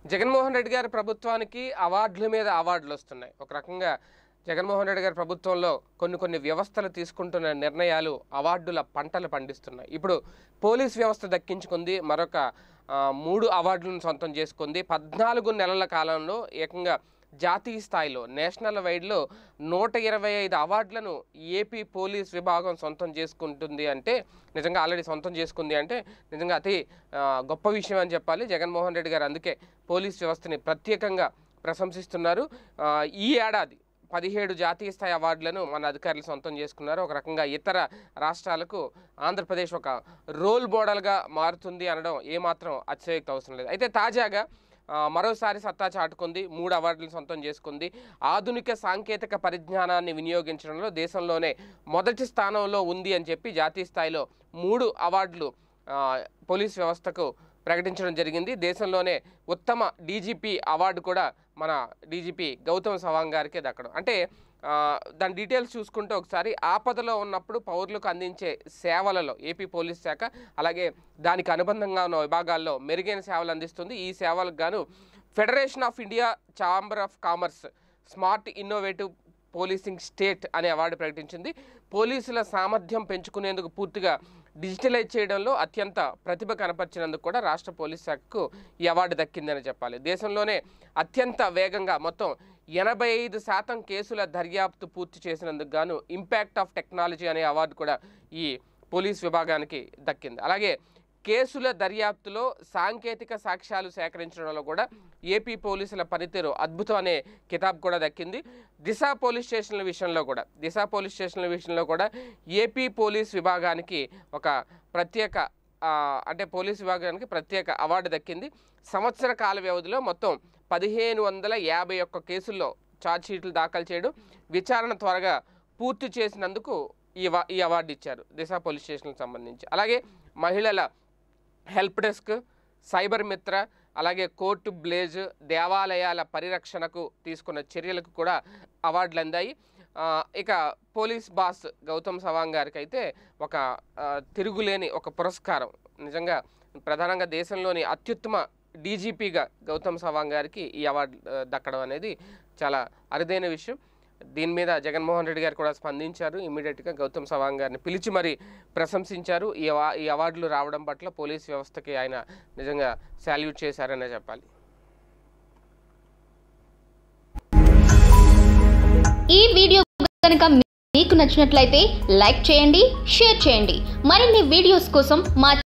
జగన్మోహన్ రెడ్డి గారి ప్రభుత్వానికి అవార్డుల మీద అవార్డులు వస్తున్నాయి ఒక రకంగా జగన్మోహన్ రెడ్డి గారి ప్రభుత్వంలో కొన్ని కొన్ని వ్యవస్థలు తీసుకుంటున్న నిర్ణయాలు అవార్డుల పంటలు పండిస్తున్నాయి ఇప్పుడు పోలీస్ వ్యవస్థ దక్కించుకుంది మరొక ఆ, మూడు అవార్డులను సొంతం చేసుకుంది పద్నాలుగు నెలల కాలంలో ఏకంగా జాతీయ స్థాయిలో నేషనల్ వైడ్లో నూట ఇరవై ఐదు అవార్డులను ఏపీ పోలీస్ విభాగం సొంతం చేసుకుంటుంది అంటే నిజంగా ఆల్రెడీ సొంతం చేసుకుంది అంటే నిజంగా అతి ఆ, గొప్ప విషయం అని చెప్పాలి జగన్మోహన్ రెడ్డి గారు అందుకే పోలీస్ వ్యవస్థని ప్రత్యేకంగా ప్రశంసిస్తున్నారు ఆ, ఈ ఏడాది పదిహేడు జాతీయ స్థాయి అవార్డులను మన అధికారులు సొంతం చేసుకున్నారు ఒక రకంగా ఇతర రాష్ట్రాలకు ఆంధ్రప్రదేశ్ ఒక రోల్ మోడల్గా మారుతుంది అనడం ఏమాత్రం అతిశయోక్తి అవసరం లేదు అయితే తాజాగా ఆ, మరోసారి సత్తా చాటుకుంది మూడు అవార్డులు సొంతం చేసుకుంది ఆధునిక సాంకేతిక పరిజ్ఞానాన్ని వినియోగించడంలో దేశంలోనే మొదటి స్థానంలో ఉంది అని చెప్పి జాతీయ స్థాయిలో మూడు అవార్డులు ఆ, పోలీస్ వ్యవస్థకు ప్రకటించడం జరిగింది దేశంలోనే ఉత్తమ డీజీపీ అవార్డు కూడా మన డీజీపీ గౌతమ్ సవాంగ్ గారికే దక్కడం అంటే ఆ, దాని డీటెయిల్స్ చూసుకుంటే ఒకసారి ఆపదలో ఉన్నప్పుడు పౌరులకు అందించే సేవలలో ఏపీ పోలీస్ శాఖ అలాగే దానికి అనుబంధంగా ఉన్న విభాగాల్లో మెరుగైన సేవలు అందిస్తుంది ఈ సేవలకు గాను federation of India chamber of commerce smart innovative policing state అనే అవార్డు ప్రకటించింది పోలీసుల సామర్థ్యం పెంచుకునేందుకు పూర్తిగా డిజిటలైజ్ చేయడంలో అత్యంత ప్రతిభ కనపరిచినందుకు కూడా రాష్ట్ర పోలీస్ శాఖకు ఈ అవార్డు దక్కిందని చెప్పాలి దేశంలోనే అత్యంత వేగంగా మొత్తం ఎనభై ఐదు శాతం కేసుల దర్యాప్తు పూర్తి చేసినందుకు గాను ఇంపాక్ట్ ఆఫ్ టెక్నాలజీ అనే అవార్డు కూడా ఈ పోలీస్ విభాగానికి దక్కింది అలాగే కేసుల దర్యాప్తులో సాంకేతిక సాక్ష్యాలు సేకరించడంలో కూడా ఏపీ పోలీసుల పనితీరు అద్భుతం అనే కితాబ్ కూడా దక్కింది దిశ పోలీస్ స్టేషన్ల విషయంలో కూడా దిశ పోలీస్ స్టేషన్ల విషయంలో కూడా ఏపీ పోలీస్ విభాగానికి ఒక ప్రత్యేక ఆ, అంటే పోలీస్ విభాగానికి ప్రత్యేక అవార్డు దక్కింది సంవత్సర కాల వ్యవధిలో మొత్తం పదిహేను వందల యాభై ఒక్క కేసుల్లో ఛార్జ్ షీట్లు దాఖలు చేయడం విచారణ త్వరగా పూర్తి చేసినందుకు ఈ అవా- ఈ అవార్డు ఇచ్చారు దిశ పోలీస్ స్టేషన్కి సంబంధించి అలాగే మహిళల హెల్ప్ డెస్క్ సైబర్ మిత్ర అలాగే కోర్టు బ్లేజ్ దేవాలయాల పరిరక్షణకు తీసుకున్న చర్యలకు కూడా అవార్డులు అందాయి ఆ, ఇక పోలీస్ బాస్ గౌతమ్ సవాంగ్ గారికి అయితే ఒక ఆ, తిరుగులేని ఒక పురస్కారం నిజంగా ప్రధానంగా దేశంలోని అత్యుత్తమ డీజీపీగా గౌతమ్ సవాంగ్ గారికి ఈ అవార్డు ఆ, దక్కడం అనేది చాలా అరుదైన విషయం దీని మీద జగన్మోహన్ రెడ్డి గారు కూడా స్పందించారు ఇమీడియట్గా గౌతమ్ సవాంగ్ గారిని పిలిచి మరి ప్రశంసించారు ఈ అవా ఈ అవార్డులు రావడం పట్ల పోలీస్ వ్యవస్థకి ఆయన నిజంగా శాల్యూట్ చేశారనే చెప్పాలి ఈ వీడియో కనుక మీకు నచ్చినట్లయితే లైక్ చేయండి షేర్ చేయండి మరిన్ని వీడియోస్ కోసం మా